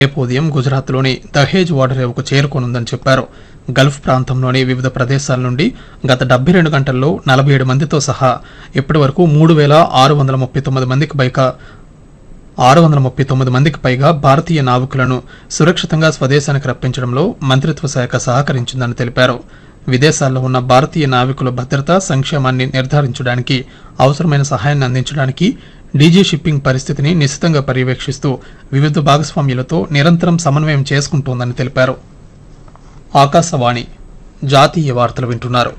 రేపు ఉదయం గుజరాత్లోని దహేజ్ ఓడరేవుకు చేరుకోనుందని చెప్పారు గల్ఫ్ ప్రాంతంలోని వివిధ ప్రదేశాల నుండి గత డెబ్బై రెండు గంటల్లో నలభై ఏడు మందితో సహా ఇప్పటి వరకు మూడు వేల ఆరు వందల ముప్పై తొమ్మిది మందికి పైగా ఆరు వందల ముప్పై తొమ్మిది మందికి పైగా భారతీయ నావికులను సురక్షితంగా స్వదేశానికి రప్పించడంలో మంత్రిత్వ శాఖ సహకరించిందని తెలిపారు విదేశాల్లో ఉన్న భారతీయ నావికుల భద్రత సంక్షేమాన్ని నిర్ధారించడానికి అవసరమైన సహాయాన్ని అందించడానికి డీజీ షిప్పింగ్ పరిస్థితిని నిశితంగా పర్యవేక్షిస్తూ వివిధ భాగస్వామ్యులతో నిరంతరం సమన్వయం చేసుకుంటోందని తెలిపారు ఆకాశవాణి జాతీయ వార్తలు వింటున్నారు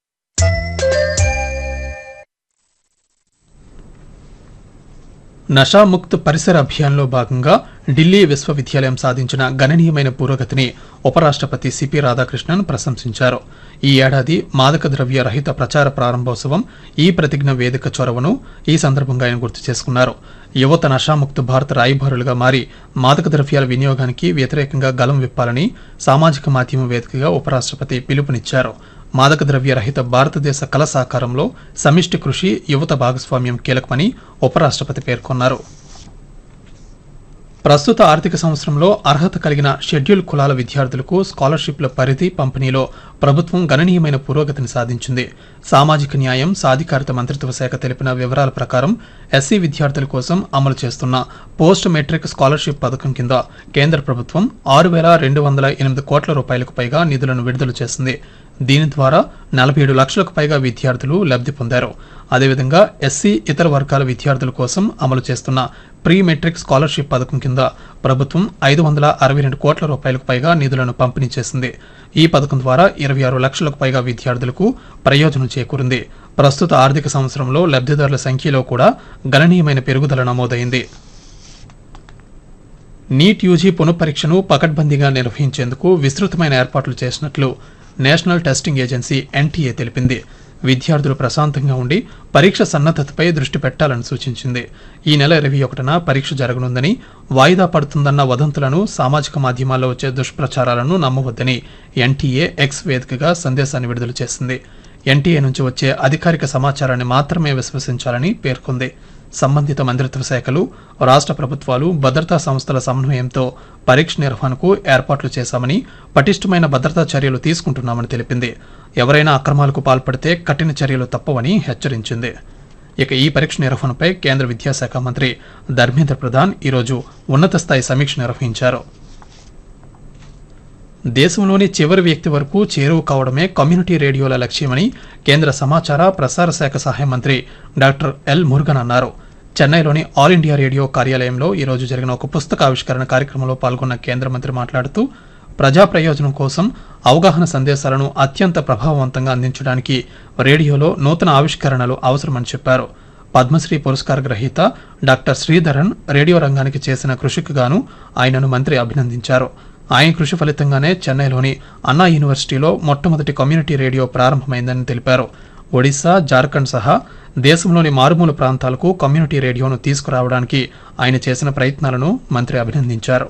నషాముక్త్ పరిసర అభియాన్లో భాగంగా ఢిల్లీ విశ్వవిద్యాలయం సాధించిన గణనీయమైన పురోగతిని ఉపరాష్ట్రపతి సిపి రాధాకృష్ణన్ ప్రశంసించారు ఈ ఏడాది మాదక ద్రవ్య రహిత ప్రచార ప్రారంభోత్సవం ఈ ప్రతిజ్ఞ వేదిక చొరవను ఈ సందర్భంగా ఆయన గుర్తు చేసుకున్నారు యువత నషాముక్త భారత రాయబారులుగా మారి మాదక ద్రవ్యాల వినియోగానికి వ్యతిరేకంగా గలం విప్పాలని సామాజిక మాధ్యమం వేదికగా ఉపరాష్ట్రపతి పిలుపునిచ్చారు మాదక ద్రవ్య రహిత భారతదేశ కల సాకారంలో సమిష్టి కృషి యువత భాగస్వామ్యం కీలకమని ఉపరాష్ట్రపతి పేర్కొన్నారు ప్రస్తుత ఆర్థిక సంవత్సరంలో అర్హత కలిగిన షెడ్యూల్ కులాల విద్యార్థులకు స్కాలర్షిప్ల పరిధి పంపిణీలో ప్రభుత్వం గణనీయమైన పురోగతిని సాధించింది సామాజిక న్యాయం సాధికారత మంత్రిత్వ శాఖ తెలిపిన వివరాల ప్రకారం ఎస్సీ విద్యార్థుల కోసం అమలు చేస్తున్న పోస్ట్ మెట్రిక్ స్కాలర్షిప్ పథకం కింద కేంద్ర ప్రభుత్వం ఆరు వేల రెండు వందల ఎనిమిది కోట్ల రూపాయలకు పైగా నిధులను విడుదల చేసింది దీని ద్వారా నలభై ఏడు లక్షలకు పైగా విద్యార్థులు లబ్ధి పొందారు అదేవిధంగా ఎస్సీ ఇతర వర్గాల విద్యార్థుల కోసం అమలు చేస్తున్న ప్రీ మెట్రిక్ స్కాలర్షిప్ పథకం కింద ప్రభుత్వం ఐదు వందల అరవై రెండు కోట్ల రూపాయలకు పైగా నిధులను పంపిణీ చేసింది ఈ పథకం ద్వారా ఇరవై ఆరు లక్షలకు పైగా విద్యార్థులకు ప్రయోజనం చేకూరింది ప్రస్తుత ఆర్థిక సంవత్సరంలో లబ్ధిదారుల సంఖ్యలో కూడా గణనీయమైన పెరుగుదల నమోదైంది నీట్ యూజీ పునఃపరీక్షను పకడ్బందీగా నిర్వహించేందుకు విస్తృతమైన ఏర్పాట్లు చేసినట్లు నేషనల్ టెస్టింగ్ ఏజెన్సీ ఎన్టీఏ తెలిపింది విద్యార్థులు ప్రశాంతంగా ఉండి పరీక్ష సన్నద్ధతపై దృష్టి పెట్టాలని సూచించింది ఈ నెల ఇరవై ఒకటిన పరీక్ష జరగనుందని వాయిదా పడుతుందన్న వదంతులను సామాజిక మాధ్యమాల్లో వచ్చే దుష్ప్రచారాలను నమ్మవద్దని ఎన్టీఏ ఎక్స్ వేదికగా సందేశాన్ని విడుదల చేసింది ఎన్టీఏ నుంచి వచ్చే అధికారిక సమాచారాన్ని మాత్రమే విశ్వసించాలని పేర్కొంది సంబంధిత మంత్రిత్వ శాఖలు రాష్ట్ర ప్రభుత్వాలు భద్రతా సంస్థల సమన్వయంతో పరీక్ష నిర్వహణకు ఏర్పాట్లు చేశామని పటిష్టమైన భద్రతా చర్యలు తీసుకుంటున్నామని తెలిపింది ఎవరైనా అక్రమాలకు పాల్పడితే కఠిన చర్యలు తప్పవని హెచ్చరించింది ఇక ఈ పరీక్ష నిర్వహణపై కేంద్ర విద్యాశాఖ మంత్రి ధర్మేంద్ర ప్రధాన్ ఈరోజు ఉన్నత స్థాయి సమీక్ష నిర్వహించారు దేశంలోని చివరి వ్యక్తి వరకు చేరువ కావడమే కమ్యూనిటీ రేడియోల లక్ష్యమని కేంద్ర సమాచార ప్రసార శాఖ సహాయ మంత్రి డాక్టర్ ఎల్ మురుగన్ అన్నారు చెన్నైలోని ఆల్ ఇండియా రేడియో కార్యాలయంలో ఈరోజు జరిగిన ఒక పుస్తక ఆవిష్కరణ కార్యక్రమంలో పాల్గొన్న కేంద్ర మంత్రి మాట్లాడుతూ ప్రజా ప్రయోజనం కోసం అవగాహన సందేశాలను అత్యంత ప్రభావవంతంగా అందించడానికి రేడియోలో నూతన ఆవిష్కరణలు అవసరమని చెప్పారు పద్మశ్రీ పురస్కార గ్రహీత డాక్టర్ శ్రీధరన్ రేడియో రంగానికి చేసిన కృషికి గాను ఆయనను మంత్రి అభినందించారు ఆయన కృషి ఫలితంగానే చెన్నైలోని అన్నా యూనివర్సిటీలో మొట్టమొదటి కమ్యూనిటీ రేడియో ప్రారంభమైందని తెలిపారు ఒడిశా జార్ఖండ్ సహా దేశంలోని మారుమూల ప్రాంతాలకు కమ్యూనిటీ రేడియోను తీసుకురావడానికి ఆయన చేసిన ప్రయత్నాలను మంత్రి అభినందించారు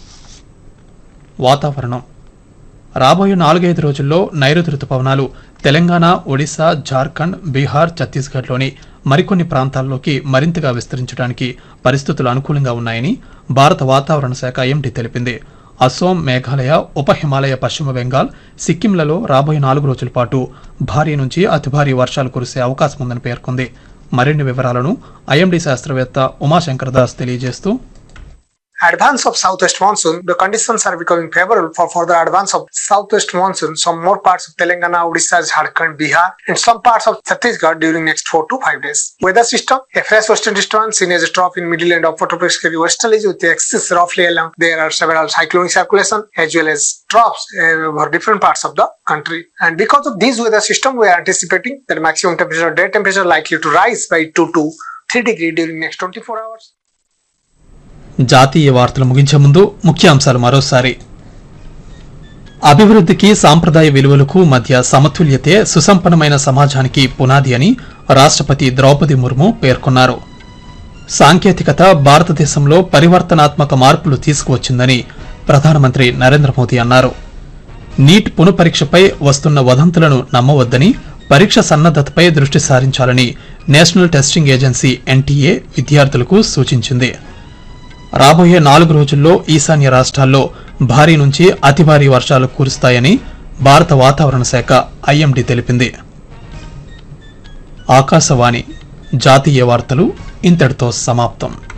వాతావరణం రాబోయే నాలుగైదు రోజుల్లో నైరుతి రుతుపవనాలు తెలంగాణ ఒడిశా జార్ఖండ్ బీహార్ ఛత్తీస్గఢ్లోని మరికొన్ని ప్రాంతాల్లోకి మరింతగా విస్తరించడానికి పరిస్థితులు అనుకూలంగా ఉన్నాయని భారత వాతావరణ శాఖ ఐఎండీ తెలిపింది అసోం మేఘాలయ ఉప హిమాలయ పశ్చిమ బెంగాల్ సిక్కింలలో రాబోయే నాలుగు రోజుల పాటు భారీ నుంచి అతి భారీ వర్షాలు కురిసే అవకాశం ఉందని పేర్కొంది మరిన్ని వివరాలను ఐఎండీ శాస్త్రవేత్త ఉమాశంకర్ దాస్ తెలియజేస్తూ advance of southwest monsoon, the conditions are becoming favorable for further advance of southwest monsoon. Some more parts of Telangana, Odisha, Jharkhand, Bihar, and some parts of Chhattisgarh during next four to five days. Weather system: a fresh western disturbance seen as a trough in middle and upper tropospheric westerlies with the axis roughly along. There are several cyclonic circulation as well as troughs uh, over different parts of the country. And because of this weather system, we are anticipating that maximum temperature, day temperature, likely to rise by two to three degree during next 24 hours. జాతీయ వార్తలు ముగించే ముందు ముఖ్యాంశాలు మరోసారి అభివృద్ధికి సాంప్రదాయ విలువలకు మధ్య సమతుల్యతే సుసంపన్నమైన సమాజానికి పునాది అని రాష్ట్రపతి ద్రౌపది ముర్ము పేర్కొన్నారు సాంకేతికత భారతదేశంలో పరివర్తనాత్మక మార్పులు తీసుకువచ్చిందని ప్రధానమంత్రి నరేంద్ర మోదీ అన్నారు నీట్ పునఃపరీక్షపై వస్తున్న వదంతులను నమ్మవద్దని పరీక్ష సన్నద్ధతపై దృష్టి సారించాలని నేషనల్ టెస్టింగ్ ఏజెన్సీ ఎన్టీఏ విద్యార్థులకు సూచించింది రాబోయే నాలుగు రోజుల్లో ఈశాన్య రాష్ట్రాల్లో భారీ నుంచి అతి భారీ వర్షాలు కురుస్తాయని భారత వాతావరణ శాఖ ఐఎండీ తెలిపింది ఆకాశవాణి జాతీయ వార్తలు ఇంతటితో సమాప్తం